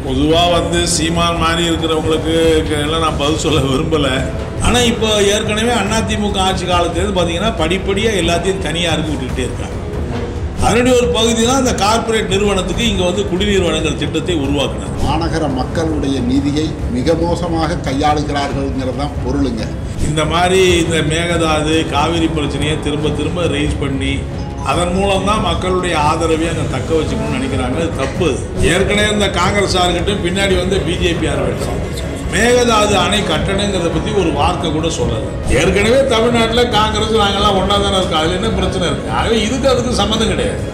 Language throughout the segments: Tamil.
பொதுவாக வந்து சீமான் மாதிரி இருக்கிறவங்களுக்கு எல்லாம் நான் பதில் சொல்ல விரும்பலை ஆனால் இப்போ ஏற்கனவே அதிமுக ஆட்சி காலத்துலேருந்து பார்த்தீங்கன்னா படிப்படியாக எல்லாத்தையும் தனியாருக்கு விட்டுக்கிட்டே இருக்காங்க அதனுடைய ஒரு பகுதி தான் இந்த கார்ப்பரேட் நிறுவனத்துக்கு இங்கே வந்து குடிநீர் வழங்குற திட்டத்தை உருவாக்குனது மாநகர மக்களுடைய நிதியை மிக மோசமாக கையாளுகிறார்கள்ங்கிறது தான் பொருளுங்க இந்த மாதிரி இந்த மேகதாது காவிரி பிரச்சனையை திரும்ப திரும்ப ரைஸ் பண்ணி அதன் மூலம் தான் மக்களுடைய ஆதரவை அங்கே தக்க வச்சுக்கணும்னு நினைக்கிறாங்க அது தப்பு ஏற்கனவே இந்த காங்கிரஸ் இருக்கட்டும் பின்னாடி வந்து பிஜேபி இருக்கட்டும் மேகதாது அணை கட்டணுங்கிறத பற்றி ஒரு வார்த்தை கூட சொல்லலை ஏற்கனவே தமிழ்நாட்டில் காங்கிரஸ் நாங்கெல்லாம் ஒன்றா தானே இருக்கோம் அதில் என்ன பிரச்சனை இருக்கு ஆகவே இதுக்கு அதுக்கு சம்மந்தம் கிடையாது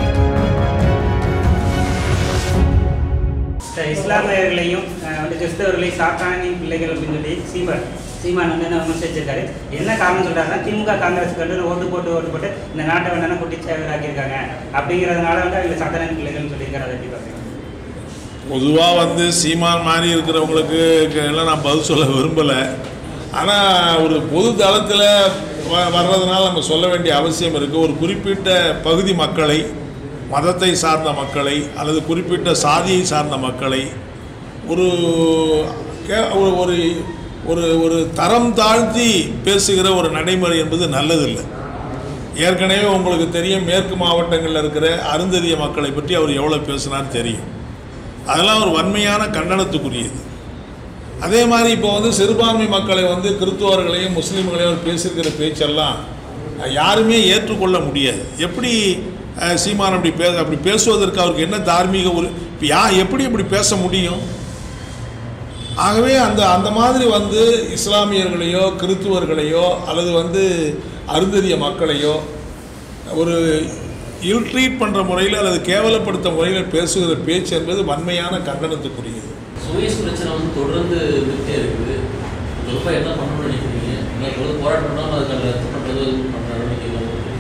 இந்த இஸ்லாமியர்களையும் அஹ், வந்து கிறிஸ்தவர்களையும் சாத்தானி பிள்ளைகள் அப்படின்னு சொல்லி சீமான் சீமான் வந்து என்ன விமர்சிச்சிருக்காரு என்ன காரணம் சொல்றாருன்னா திமுக காங்கிரஸ் கண்டு ஓட்டு போட்டு ஓட்டு போட்டு இந்த நாட்டை வேணா குட்டி சேவராக்கியிருக்காங்க அப்படிங்கிறதுனால வந்து அவங்க சாத்தானி பிள்ளைகள்னு சொல்லியிருக்காரு அதை எப்படி பார்க்குறீங்க பொதுவாக வந்து சீமான் மாதிரி இருக்கிறவங்களுக்கு எல்லாம் நான் பதில் சொல்ல விரும்பலை ஆனால் ஒரு பொது தளத்தில் வ வர்றதுனால நம்ம சொல்ல வேண்டிய அவசியம் இருக்குது ஒரு குறிப்பிட்ட பகுதி மக்களை மதத்தை சார்ந்த மக்களை அல்லது குறிப்பிட்ட சாதியை சார்ந்த மக்களை ஒரு கே- ஒரு ஒரு ஒரு ஒரு தரம் தாழ்த்தி பேசுகிற ஒரு நடைமுறை என்பது நல்லதில்லை ஏற்கனவே உங்களுக்கு தெரியும் மேற்கு மாவட்டங்களில் இருக்கிற அருந்ததிய மக்களை பற்றி அவர் எவ்வளோ பேசினார் தெரியும் அதெல்லாம் ஒரு வன்மையான கண்டனத்துக்குரியது அதே மாதிரி இப்போ வந்து சிறுபான்மை மக்களை வந்து கிறிஸ்துவர்களையும் முஸ்லீம்களையும் அவர் பேசியிருக்கிற பேச்செல்லாம் அஹ், யாருமே ஏற்றுக்கொள்ள முடியாது எப்படி அஹ், சீமான் அப்படி பே அப்படி பேசுவதற்கு அவருக்கு என்ன தார்மீக ஒரு இப்போ யா எப்படி இப்படி பேச முடியும் ஆகவே அந்த அந்த மாதிரி வந்து இஸ்லாமியர்களையோ கிறித்துவர்களையோ அல்லது வந்து அருந்ததிய மக்களையோ ஒரு இல்ட்ரீட் பண்ணுற முறையில் அல்லது கேவலப்படுத்த முறையில் பேசுகிற பேச்சு என்பது வன்மையான கண்டனத்துக்குரியது சுயஸ் பிரச்சனை வந்து தொடர்ந்து இருந்துகிட்டே இருக்குது ரொம்ப என்ன பண்ணணும்னு நினைக்கிறீங்க நீங்கள் வந்து போராட்டம் பண்ணாலும் அதுக்கான ரத்து பண்ணுறது பண்ணுற நடவடிக்கைகள்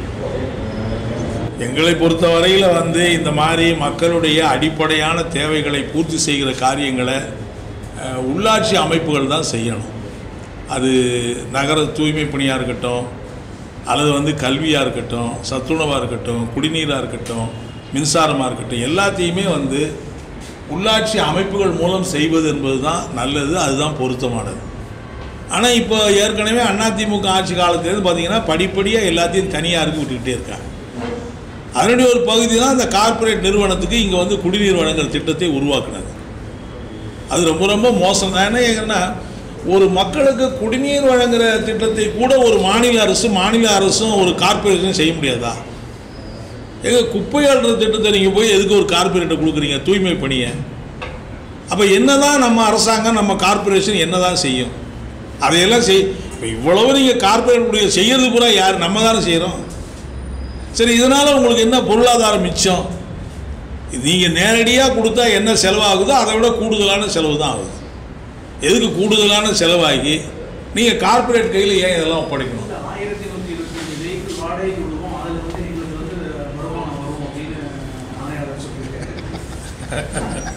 எங்களை பொறுத்தவரையில் வந்து இந்த மாதிரி மக்களுடைய அடிப்படையான தேவைகளை பூர்த்தி செய்கிற காரியங்களை அஹ், உள்ளாட்சி அமைப்புகள் தான் செய்யணும் அது நகர தூய்மை பணியாக இருக்கட்டும் அல்லது வந்து கல்வியாக இருக்கட்டும் சத்துணவாக இருக்கட்டும் குடிநீராக இருக்கட்டும் மின்சாரமாக இருக்கட்டும் எல்லாத்தையுமே வந்து உள்ளாட்சி அமைப்புகள் மூலம் செய்வது என்பது தான் நல்லது அதுதான் பொருத்தமானது ஆனால் இப்போ ஏற்கனவே அதிமுக ஆட்சி காலத்துலேருந்து பார்த்தீங்கன்னா படிப்படியாக எல்லாத்தையும் தனியாருக்கு விட்டுக்கிட்டே இருக்காங்க அதனுடைய ஒரு பகுதி தான் இந்த கார்ப்பரேட் நிறுவனத்துக்கு இங்கே வந்து குடிநீர் வழங்குற திட்டத்தை உருவாக்குனது அது ரொம்ப ரொம்ப மோசம் தான் ஏன்னா ஏன்னா ஒரு மக்களுக்கு குடிநீர் வழங்குற திட்டத்தை கூட ஒரு மாநில அரசு மாநில அரசும் ஒரு கார்ப்பரேஷனும் செய்ய முடியாதா எங்க குப்பை அள்ளுற திட்டத்தை நீங்கள் போய் எதுக்கு ஒரு கார்ப்பரேட்டை கொடுக்குறீங்க தூய்மை பணியை அப்போ என்னதான் நம்ம அரசாங்கம் நம்ம கார்ப்பரேஷன் என்னதான் செய்யும் அதையெல்லாம் செய் இப்போ இவ்வளவு நீங்கள் கார்ப்பரேட் செய்யறது பூரா யார் நம்ம தானே செய்கிறோம் சரி இதனால் உங்களுக்கு என்ன பொருளாதாரம் மிச்சம் நீங்கள் நேரடியாக கொடுத்தா என்ன செலவாகுதோ அதை விட கூடுதலான செலவு தான் ஆகுது எதுக்கு கூடுதலான செலவாகி நீங்கள் கார்ப்பரேட் கையில் ஏன் இதெல்லாம் ஒப்படைக்கணும் இந்த ஆயிரத்தி நூற்றி இருபத்தஞ்சு வெஹிக்கிள் வாடகைக்கு விடுவோம் அதில் வந்து எங்களுக்கு வந்து வருமானம் வரும் அப்படின்னு ஆணையாளர் சொல்லியிருக்காரு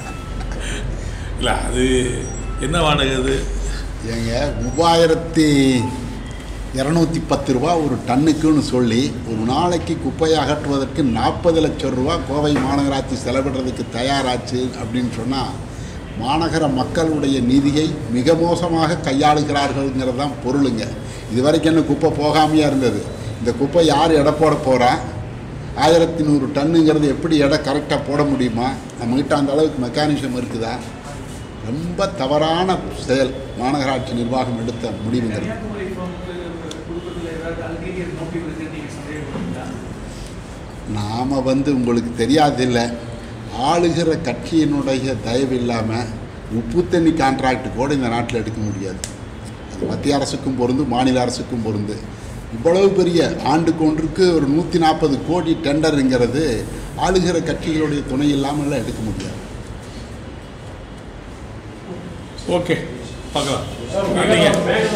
இல்லை அது என்ன வாடகை அது ஏங்க மூவாயிரத்தி இரநூத்தி பத்து ரூபா ஒரு டன்னுக்குன்னு சொல்லி ஒரு நாளைக்கு குப்பையை அகற்றுவதற்கு நாற்பது லட்சம் ரூபா கோவை மாநகராட்சி செலவிடுறதுக்கு தயாராச்சு அப்படின்னு சொன்னால் மாநகர மக்களுடைய நிதியை மிக மோசமாக கையாளுகிறார்கள்ங்கிறது தான் பொருளுங்க இது வரைக்கும் என்ன குப்பை போகாமையா இருந்தது இந்த குப்பை யார் எடை போட போகிறா ஆயிரத்தி நூறு டன்னுங்கிறது எப்படி எடை கரெக்டாக போட முடியுமா நம்மகிட்ட அந்த அளவுக்கு மெக்கானிசம் இருக்குதா ரொம்ப தவறான செயல் மாநகராட்சி நிர்வாகம் எடுத்த முடிவுங்கிறது கன்னியாகுமரி ஃபார்முக்கு கொடுக்கறதுல ஏதாவது அல்கீரியர் நோட்டிவ் இருக்குன்னு நீங்கள் சந்தேகப்படுறீங்களா நாம் வந்து உங்களுக்கு தெரியாதில்லை ஆளுகிற கட்சியினுடைய தயவு இல்லாமல் உப்பு தண்ணி கான்ட்ராக்ட் கூட இந்த நாட்டில் எடுக்க முடியாது அது மத்திய அரசுக்கும் பொருந்து மாநில அரசுக்கும் பொருந்து இவ்வளவு பெரிய ஆண்டுக்கு ஒன்றுக்கு ஒரு நூற்றி நாற்பது கோடி டெண்டருங்கிறது ஆளுகிற கட்சிகளுடைய துணை இல்லாமல் எடுக்க முடியாது ஓகே பார்க்கலாம் நீங்கள்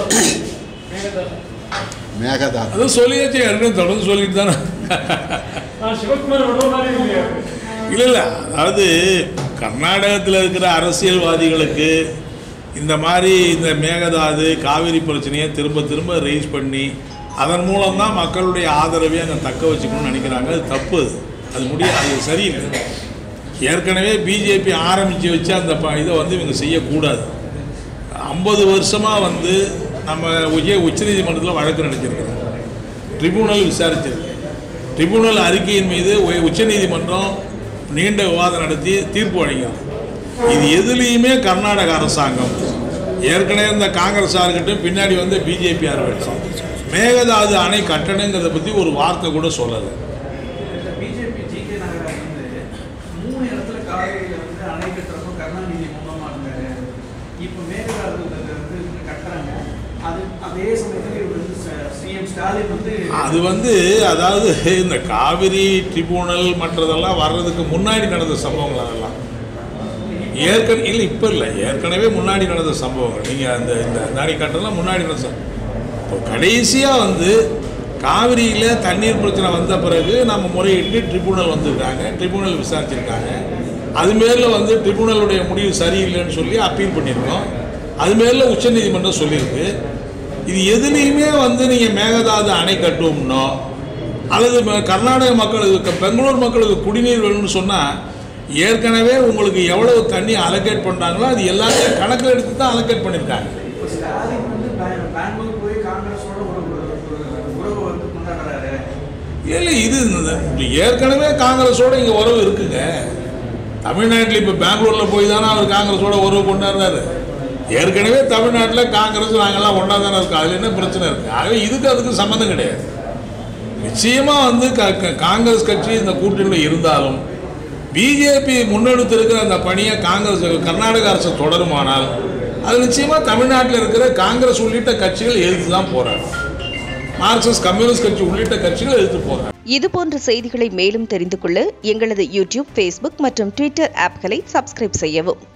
மேகதா அது சொல்லியாச்சு ஏற்கனவே தொடர்ந்து சொல்லிட்டு தானே சிவகுமார் விடுற மாதிரி இல்லையா இல்லை இல்லை அதாவது கர்நாடகத்தில் இருக்கிற அரசியல்வாதிகளுக்கு இந்த மாதிரி இந்த மேகதாது காவிரி பிரச்சனையை திரும்ப திரும்ப ரைஸ் பண்ணி அதன் மூலம் தான் மக்களுடைய ஆதரவை அங்கே தக்க வச்சுக்கணும்னு நினைக்கிறாங்க அது தப்பு அது அது முடியாது அது சரியில்லை ஏற்கனவே பிஜேபி ஆரம்பித்து வச்சு அந்த ப இதை வந்து இவங்க செய்யக்கூடாது ஐம்பது வருஷமாக வந்து நம்ம உய உச்சநீதிமன்றத்தில் வழக்கு நடத்திருக்கிறோம் ட்ரிபுனல் விசாரிச்சிருக்கு ட்ரிபுனல் அறிக்கையின் மீது உய- உச்சநீதிமன்றம் நீண்ட விவாதம் நடத்தி தீர்ப்பு வழங்கியிருக்கு இது எதுலேயுமே கர்நாடக அரசாங்கம் ஏற்கனவே இந்த காங்கிரஸாக இருக்கட்டும் பின்னாடி வந்து பிஜேபியாக இருக்கட்டும் மேகதாது அணை கட்டணுங்கிறத பற்றி ஒரு வார்த்தை கூட சொல்லலை இந்த பிஜேபி ஜி கே நாகராஜ் வந்து மூணு இடத்துல காவேரியில வந்து அணை கட்டுறப்போ கருணாநிதி மூலமா இருந்தாரு இப்போ மேகதாது வந்து கட்டுறாங்க அது அதே சமயத்தில் இவர் வந்து சிஎம் ஸ்டாலின் வந்து அது வந்து அதாவது இந்த காவிரி ட்ரிபுனல் மற்றதெல்லாம் வர்றதுக்கு முன்னாடி நடந்த சம்பவங்கள் அதெல்லாம் ஏற்கனவே இல்லை இப்போ இல்லை ஏற்கனவே முன்னாடி நடந்த சம்பவங்கள் நீங்கள் அந்த இந்த நாடி காட்டெல்லாம் முன்னாடி நடந்த சம்பவம். இப்போ கடைசியாக வந்து காவிரியில் தண்ணீர் பிரச்சனை வந்த பிறகு நம்ம முறையிட்டு ட்ரிபுனல் வந்திருக்காங்க ட்ரிபுனல் விசாரிச்சிருக்காங்க அது மேலில் வந்து ட்ரிபுனலுடைய முடிவு சரியில்லைன்னு சொல்லி அப்பீல் பண்ணியிருக்கோம் அது மேலில் உச்சநீதிமன்றம் சொல்லியிருக்கு இது எதுலேயுமே வந்து நீங்கள் மேகதாது அணை கட்டுவோம்னோ அல்லது ம- கர்நாடக மக்களுக்கு பெங்களூர் மக்களுக்கு குடிநீர் வேணும்னு சொன்னால் ஏற்கனவே உங்களுக்கு எவ்வளவு தண்ணி அலோகேட் பண்ணுறாங்களோ அது எல்லாத்தையும் கணக்கில் எடுத்து தான் அலோகேட் பண்ணியிருக்காங்க இப்போ ஸ்டாலின் வந்து பெ- பெங்களூர் போய் காங்கிரஸோட ஒரு ஒரு- ஒரு உறவு வந்து கொண்டாடுறாரு இல்லை இது இந்த- இந்த ஏற்கனவே காங்கிரஸோட இங்கே உறவு இருக்குங்க தமிழ்நாட்டில் இப்போ பெங்களூரில் போய் தானே அவர் காங்கிரஸோட உறவு கொண்டாடுறாரு ஏற்கனவே தமிழ்நாட்டில் காங்கிரஸ் நாங்கள்லாம் ஒன்றா தானே இருக்கோம் அதில் என்ன பிரச்சனை இருக்குது ஆகவே இதுக்கு அதுக்கு சம்மந்தம் கிடையாது நிச்சயமாக வந்து க- க- காங்கிரஸ் கட்சி இந்த கூட்டணியில் இருந்தாலும் பிஜேபி முன்னெடுத்திருக்கிற அந்த பணியை காங்கிரஸ் கர்நாடக அரசு தொடருமானால் அது நிச்சயமாக தமிழ்நாட்டில் இருக்கிற காங்கிரஸ் உள்ளிட்ட கட்சிகள் எதிர்த்து தான் போராடும் மார்க்சிஸ்ட் கம்யூனிஸ்ட் கட்சி உள்ளிட்ட கட்சிகள் எதிர்த்து போராடும் இதுபோன்ற செய்திகளை மேலும் தெரிந்து கொள்ள எங்களது யூடியூப் ஃபேஸ்புக் மற்றும் ட்விட்டர் ஆப்களை சப்ஸ்கிரைப் செய்யவும்